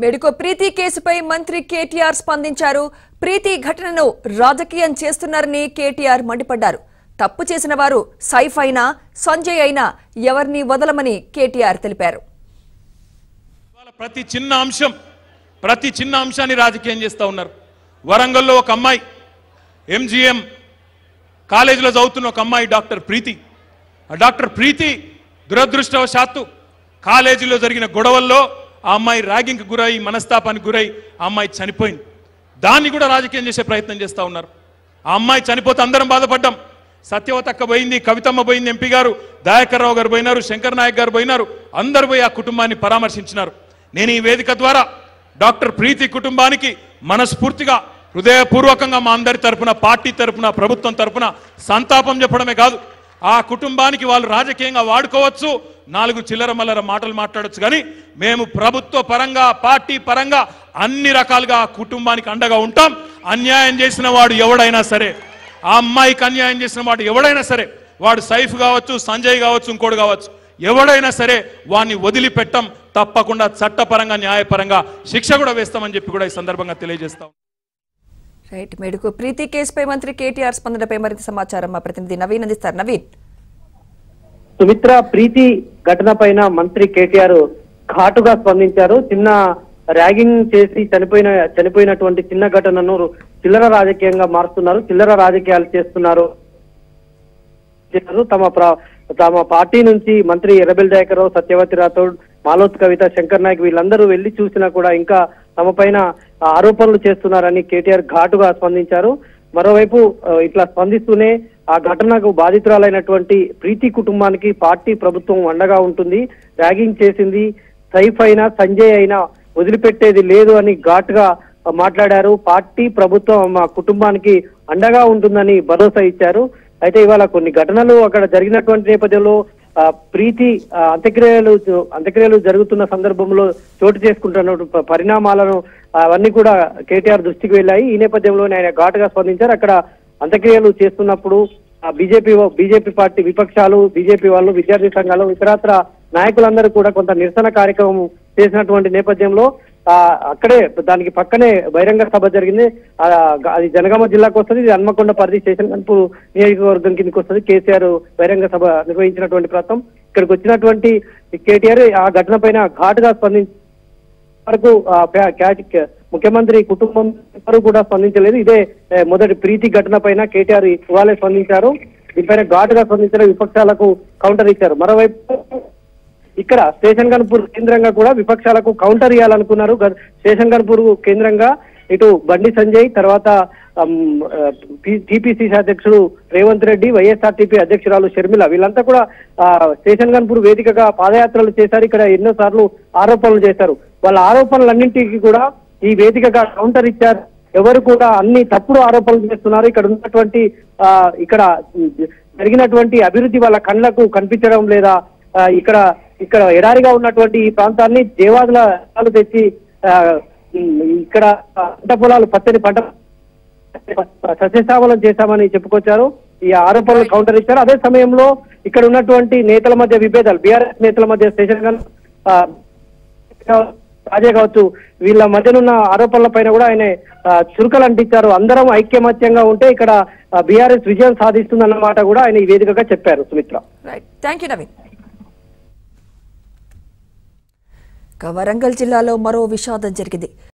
మెడుకో ప్రీతి కేసుపై మంత్రి కేటీఆర్ స్పందించారు ప్రీతి ఘటనను రాజకీయం చేస్తున్నారని కేటీఆర్ మండిపడ్డారు తప్పు చేసిన వారు సైఫ్ అయినా సంజయ్ అయినా ఎవరిని వదలమని కేటీఆర్ తెలిపారు ఇవాళ ప్రతి చిన్న అంశం ప్రతి చిన్న అంశాన్ని రాజకీయం చేస్తూ ఉన్నారు వరంగల్లో ఒక అమ్మాయి ఎంజిఎం కాలేజీలో చదువుతున్న ఒక అమ్మాయి డాక్టర్ ప్రీతి ఆ డాక్టర్ ప్రీతి దురదృష్టవశాత్తు కాలేజీలో జరిగిన గొడవల్లో ఆ అమ్మాయి ర్యాగింగ్కి గురై మనస్తాపానికి గురై ఆ అమ్మాయి చనిపోయింది దాన్ని కూడా రాజకీయం చేసే ప్రయత్నం చేస్తూ ఉన్నారు ఆ అమ్మాయి చనిపోతే అందరం బాధపడ్డాం సత్యవతక్క పోయింది కవితమ్మ పోయింది ఎంపీ గారు దయాకర్ రావు గారు పోయినారు శంకర్ నాయక్ గారు పోయినారు అందరు పోయి ఆ కుటుంబాన్ని పరామర్శించినారు నేను ఈ వేదిక ద్వారా డాక్టర్ ప్రీతి కుటుంబానికి మనస్ఫూర్తిగా హృదయపూర్వకంగా మా అందరి తరపున పార్టీ తరపున ప్రభుత్వం తరపున సంతాపం చెప్పడమే కాదు ఆ కుటుంబానికి వాళ్ళు రాజకీయంగా వాడుకోవచ్చు నాలుగు చిల్లర మల్లర మాటలు మాట్లాడొచ్చు కానీ మేము ప్రభుత్వ పరంగా పార్టీ పరంగా అన్ని రకాలుగా ఆ కుటుంబానికి అండగా ఉంటాం అన్యాయం చేసిన వాడు ఎవడైనా సరే ఆ అమ్మాయికి అన్యాయం చేసిన వాడు ఎవడైనా సరే వాడు సైఫ్ కావచ్చు సంజయ్ కావచ్చు ఇంకోటి కావచ్చు ఎవడైనా సరే వాడిని వదిలిపెట్టం తప్పకుండా చట్టపరంగా న్యాయపరంగా శిక్ష కూడా వేస్తామని చెప్పి కూడా ఈ సందర్భంగా తెలియజేస్తాం రైట్ మెడుకు ప్రీతి కేసుపై మంత్రి కేటీఆర్ స్పందనపై మరింత సమాచారం మా ప్రతినిధి నవీన్ అందిస్తారు నవీన్ సుమిత్ర ప్రీతి ఘటన పైన మంత్రి కేటీఆర్ ఘాటుగా స్పందించారు చిన్న ర్యాగింగ్ చేసి చనిపోయిన చనిపోయినటువంటి చిన్న ఘటనను చిల్లర రాజకీయంగా మారుస్తున్నారు చిల్లర రాజకీయాలు చేస్తున్నారు చేశారు. తమ ప్ర- తమ పార్టీ నుంచి మంత్రి ఎర్రబెల్ దయాకర్రావు సత్యవతి రాథోడ్ మాలోత్ కవిత శంకర్ నాయక్ వీళ్ళందరూ వెళ్లి చూసినా కూడా ఇంకా తమ పైన ఆరోపణలు చేస్తున్నారని కేటీఆర్ ఘాటుగా స్పందించారు మరోవైపు ఆ, ఇట్లా స్పందిస్తూనే ఆ ఘటనకు బాధితురాలైనటువంటి ప్రీతి కుటుంబానికి పార్టీ ప్రభుత్వం అండగా ఉంటుంది ర్యాగింగ్ చేసింది సైఫ్ అయినా సంజయ్ అయినా వదిలిపెట్టేది లేదు అని ఘాటుగా మాట్లాడారు పార్టీ ప్రభుత్వం మా కుటుంబానికి అండగా ఉంటుందని భరోసా ఇచ్చారు అయితే ఇవాళ కొన్ని ఘటనలు అక్కడ జరిగినటువంటి నేపథ్యంలో ఆ, ప్రీతి ఆ, అంత్యక్రియలు జ- అంత్యక్రియలు జరుగుతున్న సందర్భంలో చోటు చేసుకుంటున్న ప- పరిణామాలను అవన్నీ కూడా కేటీఆర్ దృష్టికి వెళ్ళాయి ఈ నేపథ్యంలోనే ఆయన ఘాటుగా స్పందించారు అక్కడ అంత్యక్రియలు చేస్తున్నప్పుడు బీజేపీ బీజేపీ పార్టీ విపక్షాలు బీజేపీ వాళ్ళు విద్యార్థి సంఘాలు ఇతరత్ర నాయకులందరూ కూడా కొంత నిరసన కార్యక్రమం చేసినటువంటి నేపథ్యంలో ఆ అక్కడే దానికి పక్కనే బహిరంగ సభ జరిగింది ఆ, అది జనగామ జిల్లాకు వస్తుంది ఇది హన్మకొండ పరిధి స్టేషన్ కనుపు నియోజకవర్గం కిందకి వస్తుంది కేసీఆర్ బహిరంగ సభ నిర్వహించినటువంటి ప్రాంతం ఇక్కడికి వచ్చినటువంటి కేటీఆర్ ఆ ఘటన పైన ఘాటుగా స్పందించి వరకు ఆ, ప్యా- క్యాట్- క- ముఖ్యమంత్రి కుటుంబం ఎవరు కూడా స్పందించలేదు ఇదే ఏ, మొదటి ప్రీతి ఘటన పైన కేటీఆర్ ఇవాళే స్పందించారు దీనిపైన ఘాటుగా స్పందించిన విపక్షాలకు కౌంటర్ ఇచ్చారు మరోవైపు ఇక్కడ స్టేషన్ గన్పూర్ కేంద్రంగా కూడా విపక్షాలకు కౌంటర్ ఇవ్వాలనుకున్నారు గ- స్టేషన్ గన్పూర్ కేంద్రంగా ఇటు బండి సంజయ్ తర్వాత టిపిసిసి అధ్యక్షుడు రేవంత్ రెడ్డి వైఎస్ఆర్టీపీ అధ్యక్షురాలు షర్మిల వీళ్ళంతా కూడా ఆ, స్టేషన్ గన్పూర్ వేదికగా పాదయాత్రలు చేశారు ఇక్కడ ఎన్నో సార్లు ఆరోపణలు చేశారు వాళ్ళ ఆరోపణలన్నింటికి కూడా ఈ వేదికగా కౌంటర్ ఇచ్చారు ఎవరు కూడా అన్ని తప్పుడు ఆరోపణలు చేస్తున్నారు ఇక్కడ ఉన్నటువంటి ఆ, ఇక్కడ జరిగినటువంటి అభివృద్ధి వాళ్ళ కళ్ళకు కనిపించడం లేదా ఆ, ఇక్కడ ఇక్కడ ఎడారిగా ఉన్నటువంటి ఈ ప్రాంతాన్ని దేవాదుల పొలాలు తెచ్చి ఆ, ఇక్కడ పంట పొలాలు పచ్చని పంట సస్యశ్యామలం చేశామని చెప్పుకొచ్చారు ఈ ఆరోపణలు కౌంటర్ ఇచ్చారు అదే సమయంలో ఇక్కడ ఉన్నటువంటి నేతల మధ్య విభేదాలు బీఆర్ఎస్ నేతల మధ్య స్టేషన్ గన్ ఆ, రాజే కావచ్చు వీళ్ళ మధ్యనున్న ఆరోపణల పైన కూడా ఆయన ఆ, చురుకలు అంటించారు అందరం ఐక్యమత్యంగా ఉంటే ఇక్కడ బీఆర్ఎస్ విజయం సాధిస్తుందన్న మాట కూడా ఆయన ఈ వేదికగా చెప్పారు Sumitra right thank you Naveen ఇక వరంగల్ జిల్లాలో మరో విషాదం జరిగింది